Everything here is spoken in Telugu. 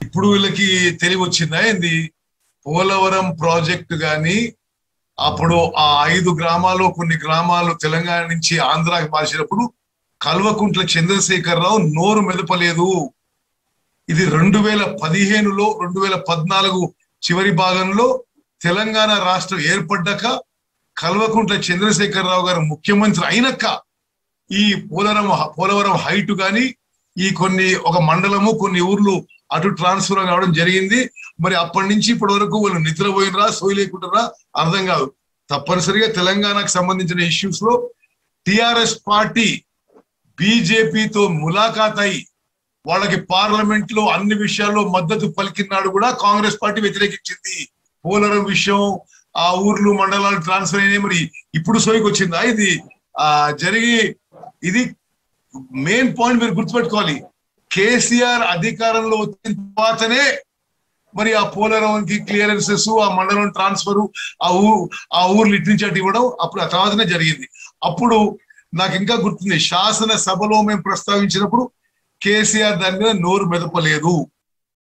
ఇప్పుడు వీళ్ళకి తెలివి వచ్చిందా ఏంది పోలవరం ప్రాజెక్టు గాని అప్పుడు ఆ ఐదు గ్రామాలు కొన్ని గ్రామాలు తెలంగాణ నుంచి ఆంధ్రాకి మార్చినప్పుడు కల్వకుంట్ల చంద్రశేఖరరావు నోరు మెదపలేదు ఇది రెండు వేల పదిహేనులో రెండు వేల పద్నాలుగు చివరి భాగంలో తెలంగాణ రాష్ట్రం ఏర్పడ్డాక కల్వకుంట్ల చంద్రశేఖరరావు గారు ముఖ్యమంత్రి అయినాక ఈ పోలవరం పోలవరం హైట్ గాని ఈ కొన్ని ఒక మండలము కొన్ని ఊర్లు అటు ట్రాన్స్ఫర్ కావడం జరిగింది మరి అప్పటి నుంచి ఇప్పటి వరకు వాళ్ళు నిద్రపోయినరా సోయి లేకుంటారా అర్థం కాదు తప్పనిసరిగా తెలంగాణకు సంబంధించిన ఇష్యూస్ లో టిఆర్ఎస్ పార్టీ బీజేపీతో ములాఖాత్ అయి వాళ్ళకి పార్లమెంట్ లో అన్ని విషయాల్లో మద్దతు పలికినాడు కూడా కాంగ్రెస్ పార్టీ వ్యతిరేకించింది పోలవరం విషయం ఆ ఊర్లు మండలాలు ట్రాన్స్ఫర్ అయినాయి మరి ఇప్పుడు సోయికి వచ్చిందా ఇది ఆ జరిగి ఇది మెయిన్ పాయింట్ మీరు గుర్తుపెట్టుకోవాలి కేసీఆర్ అధికారంలో వచ్చిన తర్వాతనే మరి ఆ పోలవరంకి క్లియరెన్సెస్ ఆ మండలం ట్రాన్స్ఫర్ ఆ ఊ ఆ ఊర్లు ఇటు నుంచి అటు ఇవ్వడం అప్పుడు ఆ తర్వాతనే జరిగింది అప్పుడు నాకు ఇంకా గుర్తుంది శాసన సభలో మేము ప్రస్తావించినప్పుడు కేసీఆర్ దాని మీద నోరు మెదపలేదు